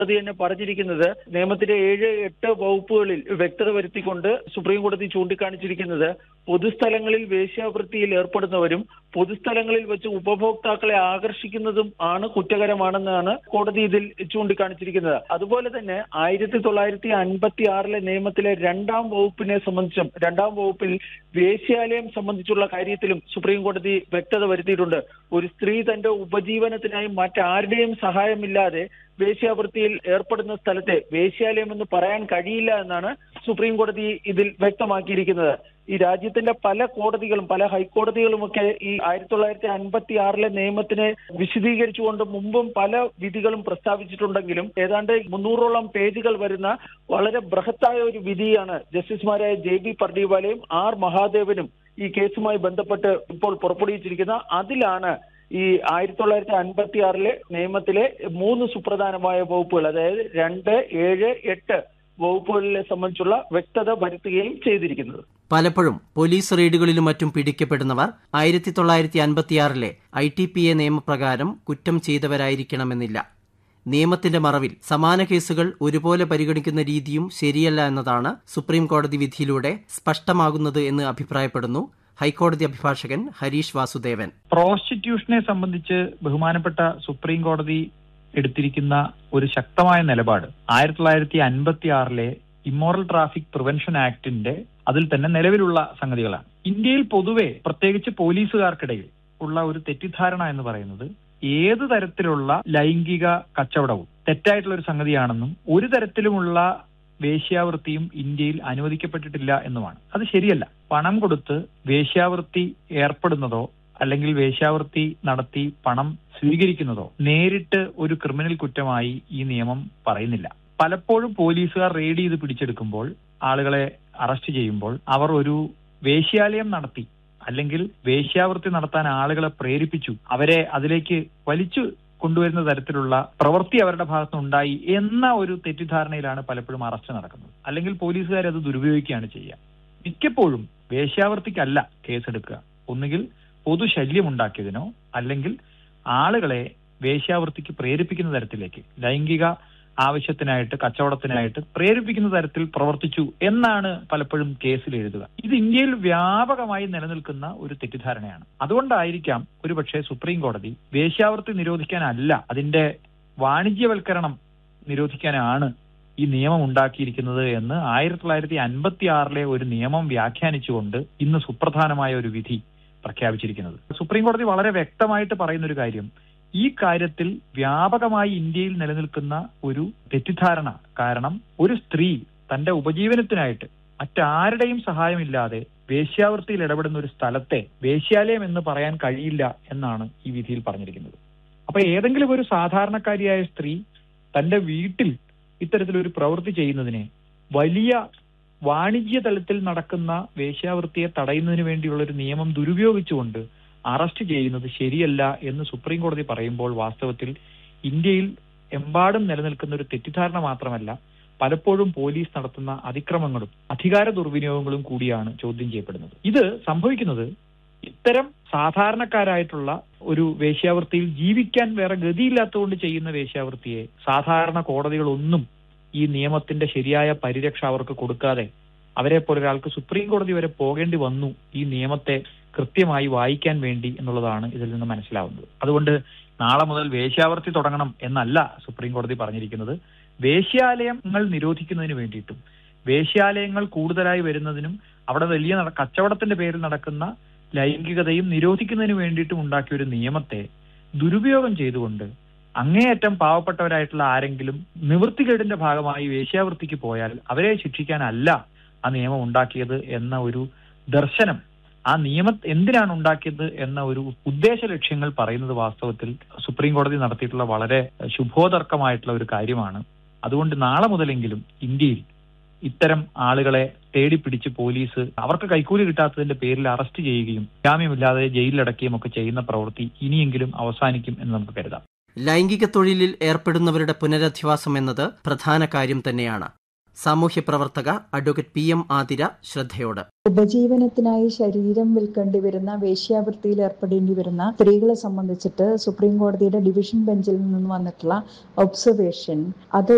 അത് തന്നെ പറഞ്ഞിരിക്കുന്നത് നിയമത്തിലെ ഏഴ് എട്ട് വകുപ്പുകളിൽ വ്യക്തത വരുത്തിക്കൊണ്ട് സുപ്രീം കോടതി ചൂണ്ടിക്കാണിച്ചിരിക്കുന്നത് പൊതുസ്ഥലങ്ങളിൽ വേശ്യാവൃത്തിയിൽ ഏർപ്പെടുന്നവരും പൊതുസ്ഥലങ്ങളിൽ വെച്ച് ഉപഭോക്താക്കളെ ആകർഷിക്കുന്നതും ആണ് കുറ്റകരമാണെന്നാണ് കോടതി ഇതിൽ ചൂണ്ടിക്കാണിച്ചിരിക്കുന്നത് അതുപോലെ തന്നെ ആയിരത്തി തൊള്ളായിരത്തി അൻപത്തി ആറിലെ നിയമത്തിലെ രണ്ടാം വകുപ്പിനെ സംബന്ധിച്ചും രണ്ടാം വകുപ്പിൽ വേശ്യാലയം സംബന്ധിച്ചുള്ള കാര്യത്തിലും സുപ്രീം കോടതി വ്യക്തത വരുത്തിയിട്ടുണ്ട് ഒരു സ്ത്രീ തന്റെ ഉപജീവനത്തിനായി മറ്റാരുടെയും സഹായമില്ലാതെ വേശ്യാവൃത്തിയിൽ ഏർപ്പെടുന്ന സ്ഥലത്തെ വേശ്യാലയം എന്ന് പറയാൻ കഴിയില്ല എന്നാണ് സുപ്രീം കോടതി ഇതിൽ വ്യക്തമാക്കിയിരിക്കുന്നത് ഈ രാജ്യത്തിന്റെ പല കോടതികളും പല ഹൈക്കോടതികളുമൊക്കെ ഈ ആയിരത്തി തൊള്ളായിരത്തി അൻപത്തി ആറിലെ നിയമത്തിനെ വിശദീകരിച്ചുകൊണ്ട് മുമ്പും പല വിധികളും പ്രസ്താവിച്ചിട്ടുണ്ടെങ്കിലും ഏതാണ്ട് മുന്നൂറോളം പേജുകൾ വരുന്ന വളരെ ബൃഹത്തായ ഒരു വിധിയാണ് ജസ്റ്റിസുമാരായ ജെ ബി പർഡിവാലയും ആർ മഹാദേവനും ഈ കേസുമായി ബന്ധപ്പെട്ട് ഇപ്പോൾ പുറപ്പെടുവിച്ചിരിക്കുന്ന അതിലാണ് ഈ ആയിരത്തി തൊള്ളായിരത്തി അൻപത്തി ആറിലെ നിയമത്തിലെ മൂന്ന് സുപ്രധാനമായ വകുപ്പുകൾ അതായത് രണ്ട് ഏഴ് എട്ട് വകുപ്പുകളിലെ സംബന്ധിച്ചുള്ള വ്യക്തത വരുത്തുകയും ചെയ്തിരിക്കുന്നത് പലപ്പോഴും പോലീസ് റെയ്ഡുകളിലും മറ്റും പിടിക്കപ്പെടുന്നവർ ആയിരത്തി തൊള്ളായിരത്തി അൻപത്തിയാറിലെ ഐ ടി പി എ നിയമപ്രകാരം കുറ്റം ചെയ്തവരായിരിക്കണമെന്നില്ല നിയമത്തിന്റെ മറവിൽ സമാന കേസുകൾ ഒരുപോലെ പരിഗണിക്കുന്ന രീതിയും ശരിയല്ല എന്നതാണ് സുപ്രീം കോടതി വിധിയിലൂടെ സ്പഷ്ടമാകുന്നത് എന്ന് അഭിപ്രായപ്പെടുന്നു ഹൈക്കോടതി അഭിഭാഷകൻ ഹരീഷ് വാസുദേവൻ പ്രോസ്റ്റിറ്റ്യൂഷനെ സംബന്ധിച്ച് ബഹുമാനപ്പെട്ട സുപ്രീം കോടതി എടുത്തിരിക്കുന്ന ഒരു ശക്തമായ നിലപാട് ആയിരത്തി തൊള്ളായിരത്തി അൻപത്തി ആറിലെ ഇമ്മോറൽ ട്രാഫിക് പ്രിവെൻഷൻ ആക്ടിന്റെ അതിൽ തന്നെ നിലവിലുള്ള സംഗതികളാണ് ഇന്ത്യയിൽ പൊതുവെ പ്രത്യേകിച്ച് പോലീസുകാർക്കിടയിൽ ഉള്ള ഒരു തെറ്റിദ്ധാരണ എന്ന് പറയുന്നത് ഏത് തരത്തിലുള്ള ലൈംഗിക കച്ചവടവും തെറ്റായിട്ടുള്ള ഒരു സംഗതിയാണെന്നും ഒരു തരത്തിലുമുള്ള വേശ്യാവൃത്തിയും ഇന്ത്യയിൽ അനുവദിക്കപ്പെട്ടിട്ടില്ല എന്നുമാണ് അത് ശരിയല്ല പണം കൊടുത്ത് വേശ്യാവൃത്തി ഏർപ്പെടുന്നതോ അല്ലെങ്കിൽ വേശ്യാവൃത്തി നടത്തി പണം സ്വീകരിക്കുന്നതോ നേരിട്ട് ഒരു ക്രിമിനൽ കുറ്റമായി ഈ നിയമം പറയുന്നില്ല പലപ്പോഴും പോലീസുകാർ റെയ്ഡ് ചെയ്ത് പിടിച്ചെടുക്കുമ്പോൾ ആളുകളെ അറസ്റ്റ് ചെയ്യുമ്പോൾ അവർ ഒരു വേശ്യാലയം നടത്തി അല്ലെങ്കിൽ വേശ്യാവൃത്തി നടത്താൻ ആളുകളെ പ്രേരിപ്പിച്ചു അവരെ അതിലേക്ക് വലിച്ചു കൊണ്ടുവരുന്ന തരത്തിലുള്ള പ്രവൃത്തി അവരുടെ ഭാഗത്ത് ഉണ്ടായി എന്ന ഒരു തെറ്റിദ്ധാരണയിലാണ് പലപ്പോഴും അറസ്റ്റ് നടക്കുന്നത് അല്ലെങ്കിൽ പോലീസുകാർ അത് ദുരുപയോഗിക്കുകയാണ് ചെയ്യുക മിക്കപ്പോഴും വേശ്യാവൃത്തിക്കല്ല കേസെടുക്കുക ഒന്നുകിൽ പൊതുശല്യം ഉണ്ടാക്കിയതിനോ അല്ലെങ്കിൽ ആളുകളെ വേശ്യാവൃത്തിക്ക് പ്രേരിപ്പിക്കുന്ന തരത്തിലേക്ക് ലൈംഗിക ആവശ്യത്തിനായിട്ട് കച്ചവടത്തിനായിട്ട് പ്രേരിപ്പിക്കുന്ന തരത്തിൽ പ്രവർത്തിച്ചു എന്നാണ് പലപ്പോഴും കേസിൽ എഴുതുക ഇത് ഇന്ത്യയിൽ വ്യാപകമായി നിലനിൽക്കുന്ന ഒരു തെറ്റിദ്ധാരണയാണ് അതുകൊണ്ടായിരിക്കാം ഒരുപക്ഷെ സുപ്രീം കോടതി വേശ്യാവൃത്തി നിരോധിക്കാനല്ല അതിന്റെ വാണിജ്യവൽക്കരണം നിരോധിക്കാനാണ് ഈ നിയമം ഉണ്ടാക്കിയിരിക്കുന്നത് എന്ന് ആയിരത്തി തൊള്ളായിരത്തി അൻപത്തി ആറിലെ ഒരു നിയമം വ്യാഖ്യാനിച്ചുകൊണ്ട് ഇന്ന് സുപ്രധാനമായ ഒരു വിധി പ്രഖ്യാപിച്ചിരിക്കുന്നത് സുപ്രീം കോടതി വളരെ വ്യക്തമായിട്ട് പറയുന്ന ഒരു കാര്യം ഈ കാര്യത്തിൽ വ്യാപകമായി ഇന്ത്യയിൽ നിലനിൽക്കുന്ന ഒരു തെറ്റിദ്ധാരണ കാരണം ഒരു സ്ത്രീ തന്റെ ഉപജീവനത്തിനായിട്ട് മറ്റാരുടെയും സഹായമില്ലാതെ വേശ്യാവൃത്തിയിൽ ഇടപെടുന്ന ഒരു സ്ഥലത്തെ വേശ്യാലയം എന്ന് പറയാൻ കഴിയില്ല എന്നാണ് ഈ വിധിയിൽ പറഞ്ഞിരിക്കുന്നത് അപ്പൊ ഏതെങ്കിലും ഒരു സാധാരണക്കാരിയായ സ്ത്രീ തന്റെ വീട്ടിൽ ഇത്തരത്തിലൊരു പ്രവൃത്തി ചെയ്യുന്നതിനെ വലിയ വാണിജ്യ തലത്തിൽ നടക്കുന്ന വേശ്യാവൃത്തിയെ തടയുന്നതിന് വേണ്ടിയുള്ള ഒരു നിയമം ദുരുപയോഗിച്ചുകൊണ്ട് അറസ്റ്റ് ചെയ്യുന്നത് ശരിയല്ല എന്ന് സുപ്രീം കോടതി പറയുമ്പോൾ വാസ്തവത്തിൽ ഇന്ത്യയിൽ എമ്പാടും നിലനിൽക്കുന്ന ഒരു തെറ്റിദ്ധാരണ മാത്രമല്ല പലപ്പോഴും പോലീസ് നടത്തുന്ന അതിക്രമങ്ങളും അധികാര ദുർവിനിയോഗങ്ങളും കൂടിയാണ് ചോദ്യം ചെയ്യപ്പെടുന്നത് ഇത് സംഭവിക്കുന്നത് ഇത്തരം സാധാരണക്കാരായിട്ടുള്ള ഒരു വേശ്യാവൃത്തിയിൽ ജീവിക്കാൻ വേറെ ഗതിയില്ലാത്തതുകൊണ്ട് ചെയ്യുന്ന വേശ്യാവൃത്തിയെ സാധാരണ കോടതികളൊന്നും ഈ നിയമത്തിന്റെ ശരിയായ പരിരക്ഷ അവർക്ക് കൊടുക്കാതെ അവരെ പോലെ ഒരാൾക്ക് സുപ്രീം കോടതി വരെ പോകേണ്ടി വന്നു ഈ നിയമത്തെ കൃത്യമായി വായിക്കാൻ വേണ്ടി എന്നുള്ളതാണ് ഇതിൽ നിന്ന് മനസ്സിലാവുന്നത് അതുകൊണ്ട് നാളെ മുതൽ വേശ്യാവൃത്തി തുടങ്ങണം എന്നല്ല സുപ്രീം കോടതി പറഞ്ഞിരിക്കുന്നത് വേശ്യാലയങ്ങൾ നിരോധിക്കുന്നതിന് വേണ്ടിയിട്ടും വേശ്യാലയങ്ങൾ കൂടുതലായി വരുന്നതിനും അവിടെ വലിയ നട- കച്ചവടത്തിന്റെ പേരിൽ നടക്കുന്ന ലൈംഗികതയും നിരോധിക്കുന്നതിന് വേണ്ടിയിട്ടും ഉണ്ടാക്കിയ ഒരു നിയമത്തെ ദുരുപയോഗം ചെയ്തുകൊണ്ട് അങ്ങേയറ്റം പാവപ്പെട്ടവരായിട്ടുള്ള ആരെങ്കിലും നിവൃത്തികേടിന്റെ ഭാഗമായി വേശ്യാവൃത്തിക്ക് പോയാൽ അവരെ ശിക്ഷിക്കാനല്ല ആ നിയമം ഉണ്ടാക്കിയത് എന്ന ഒരു ദർശനം ആ നിയമം എന്തിനാണ് ഉണ്ടാക്കിയത് എന്ന ഒരു ഉദ്ദേശ ലക്ഷ്യങ്ങൾ പറയുന്നത് വാസ്തവത്തിൽ സുപ്രീം കോടതി നടത്തിയിട്ടുള്ള വളരെ ശുഭോദർക്കമായിട്ടുള്ള ഒരു കാര്യമാണ് അതുകൊണ്ട് നാളെ മുതലെങ്കിലും ഇന്ത്യയിൽ ഇത്തരം ആളുകളെ തേടി പിടിച്ച് പോലീസ് അവർക്ക് കൈക്കൂലി കിട്ടാത്തതിന്റെ പേരിൽ അറസ്റ്റ് ചെയ്യുകയും ജാമ്യമില്ലാതെ ജയിലിലടക്കുകയും ഒക്കെ ചെയ്യുന്ന പ്രവൃത്തി ഇനിയെങ്കിലും അവസാനിക്കും എന്ന് നമുക്ക് കരുതാം ലൈംഗിക തൊഴിലിൽ ഏർപ്പെടുന്നവരുടെ പുനരധിവാസം എന്നത് പ്രധാന കാര്യം തന്നെയാണ് സാമൂഹ്യ പ്രവർത്തക അഡ്വക്കേറ്റ് പി എം ആതിര ശ്രദ്ധയോട് ഉപജീവനത്തിനായി ശരീരം വിൽക്കേണ്ടി വരുന്ന വേശ്യാവൃത്തിയിൽ ഏർപ്പെടേണ്ടി വരുന്ന സ്ത്രീകളെ സംബന്ധിച്ചിട്ട് സുപ്രീം കോടതിയുടെ ഡിവിഷൻ ബെഞ്ചിൽ നിന്ന് വന്നിട്ടുള്ള ഒബ്സർവേഷൻ അത്